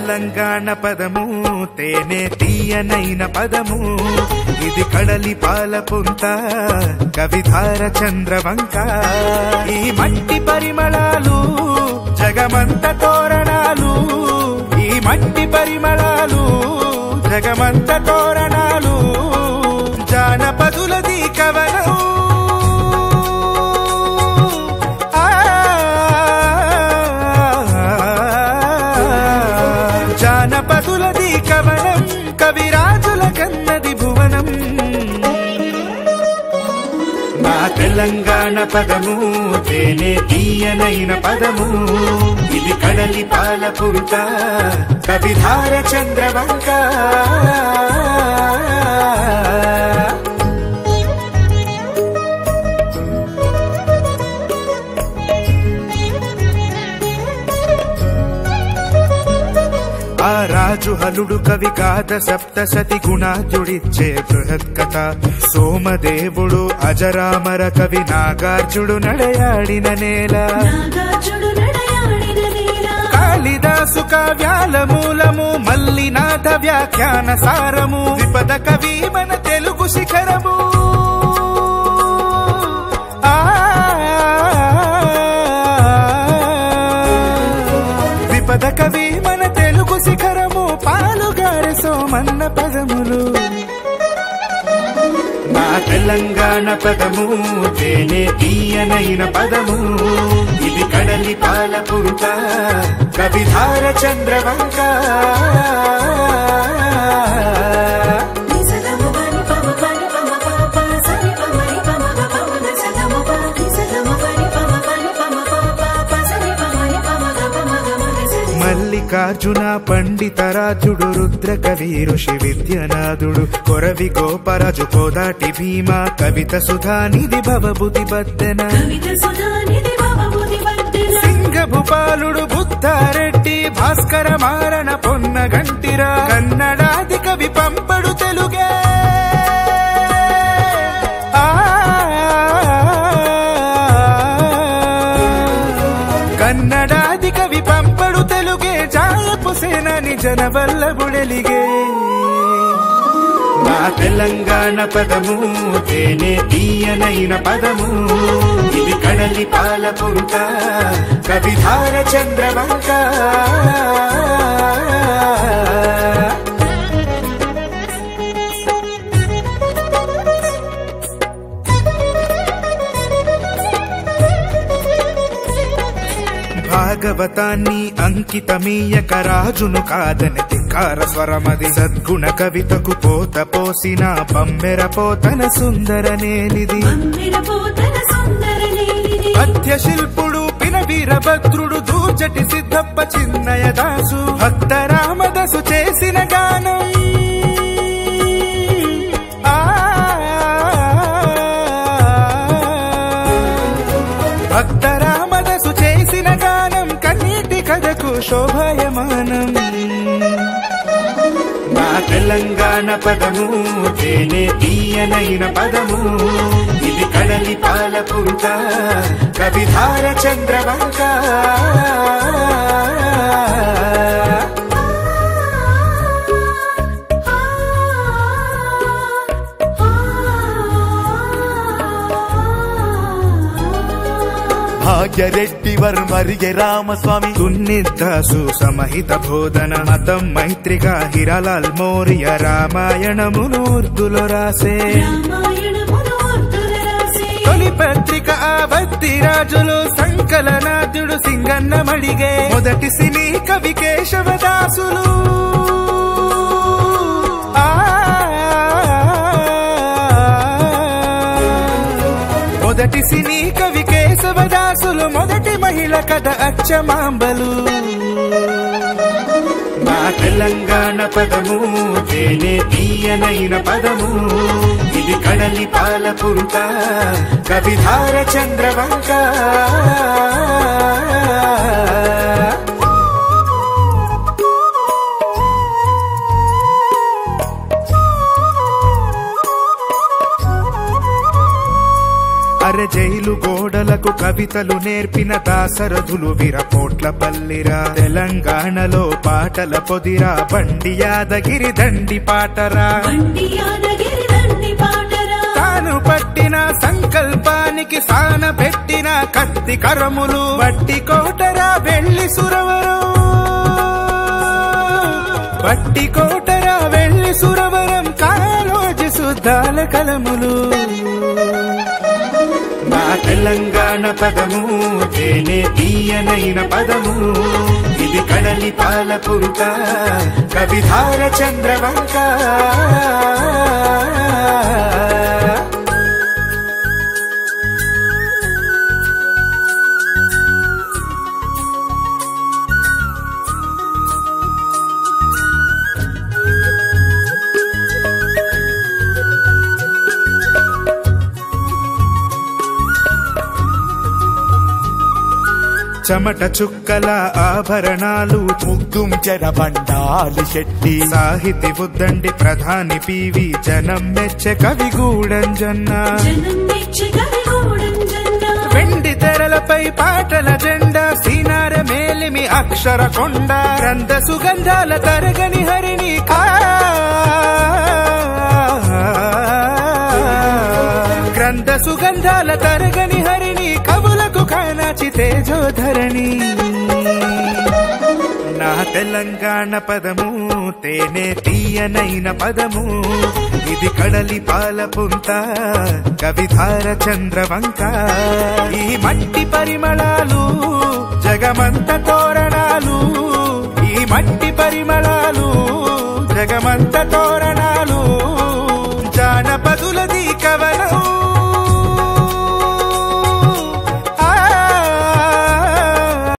తెలంగాణ పదము తేనె తీయనైన పదము ఇది కడలి పాల పుంత కవిధార చంద్రవంక ఈ మట్టి పరిమళాలు జగమంత తోరణాలు ఈ మట్టి పరిమళాలు జగమంత తోరణాలు జానపదులది కవనం జానపదులది కవనం కవిరాజుల కన్నది భువనం మా తెలంగాణ పదము తేనె తీయనైన పదము ఇది కడలి పాల పురుట కవిధార చంద్రవంక ఆ రాజు హలుడు కవి కాద సప్తసతి గుణాజుడిచ్చే బృహత్ కథ సోమదేవుడు అజరామర కవి నాగార్జుడు నడయాడిన నేల నాగార్జుడు నడయాడిన నేల కాళిదాసు కావ్యాల మూలము మల్లినాథ వ్యాఖ్యాన సారము విపద కవి మన తెలుగు శిఖరము ఆ విపద కవి మన తెలుగు శిఖరము పాలుగారి సోమన్న పదములు నా తెలంగాణ పదము తేనె తీయనైన పదము ఇది కడలి పాల పురుట కవిధార చంద్రవంక నిజదము పని పమ పని పమ పాప సరి పమరి పమ పమ నిజదము ప నిజదము పని పమ పని పమ పాప సరి పమరి పమ పమ గమ నిజది మల్లికార్జున పండితరాజుడు రుద్ర కవి ఋషి విద్యనాథుడు కొరవి గోపరాజు కోదాటి భీమ కవిత సుధానిధి భవబుధి బద్దెన కవిత సుధానిధి భవబుధి వర్ధన సింగభూపాలుడు బుద్ధారెడ్డి భాస్కర మారణ పొన్న గంటిరా కన్నడాది కవి పంపడు తెలుగే ఆ, కన్నడాది కవి పంపడు తెలుగే జాయపు సేనాని జనవల్లభుడెలిగే నా తెలంగాణ పదము తేనె తీయనైన పదము ఇది కడలి పాల పురుట కవిధార చంద్రవంక భాగవతాన్ని అంకితమీయక రాజును కాదని ధిక్కార స్వరమది సద్గుణ కవితకు పోత పోసిన బమ్మెర పోతన సుందర నేలిది మమ్మిర పోతన సుందర నేలిది పద్య శిల్పుడు పిన వీరభద్రుడు దూచటి సిద్ధప్ప చిన్నయ దాసు భక్త రామదాసు చేసిన గానం ఆ, భక్త రామదాసు చేసిన గానం కన్నీటి కథకు శోభాయమానం నా తెలంగాణ పదము తేనె తీయనైన పదము ఇది కడలి పాల పురుట కవిధార చంద్రవంక భాగ్యరెడ్డి వర్మరిగే రామస్వామి తున్నిద్దాసు సమహిత బోధన మతం మైత్రిగా హిరలాల్ మౌర్య రామాయణమును ఉర్దులో రాసే రామాయణమును ఉర్దుల రాసే తొలి పత్రిక ఆవత్తి రాజులు సంకలనాథుడు సింగన్న మడిగే మొదటి సినీ కవి కేశవదాసులు ఆ, మొదటి సినీ కవి కేశవదాసులు మొదటి మహిళ కథ అచ్చమాంబలు మా తెలంగాణ పదము తేనె తీయనైన పదము ఇది కడలి పాల పురుట కవిధార చంద్రవంక అరె జైలు గోడలకు కవితలు నేర్పిన దాసరథులు విరపోట్ల పల్లిరా తెలంగాణలో పాటల పొదిరా బండి యాదగిరి దండి పాటరా బండి యాదగిరి దండి పాటరా తాను పట్టిన సంకల్పానికి సాన పెట్టిన కత్తి కరములు బట్టి కోటరా వెళ్ళి సురవరం బట్టి కోటరా వెళ్ళి సురవరం కాలోజి శుద్ధాల కలములు నా తెలంగాణ పదము తేనే తీయనైన పదము ఇది కడలి పాల పురుక కవిధార చంద్రవంక చెమట చుక్కల ఆభరణాలు ముగ్గుం చెరబండాలి శెట్టి సాహితి బుద్దండి ప్రధాని పివి జనం మెచ్చ కవిగూడంజన్న జనం మెచ్చి కవిగూడం జెండా వెండి తెరలపై పాటల జెండా సీనార మేలిమి అక్షర కొండ గ్రంథ సుగంధాల తరగని హరిణి కా గ్రంథ సుగంధాల తరగని హరిణి కవులకు కానాచి తేజోధరణి నా తెలంగాణ పదము తేనె తీయనైన పదము ఇది కడలి పాల పుంత కవిధార చంద్రవంక ఈ మట్టి పరిమళాలు జగమంత తోరణాలు ఈ మట్టి పరిమళాలు జగమంత తోరణాలు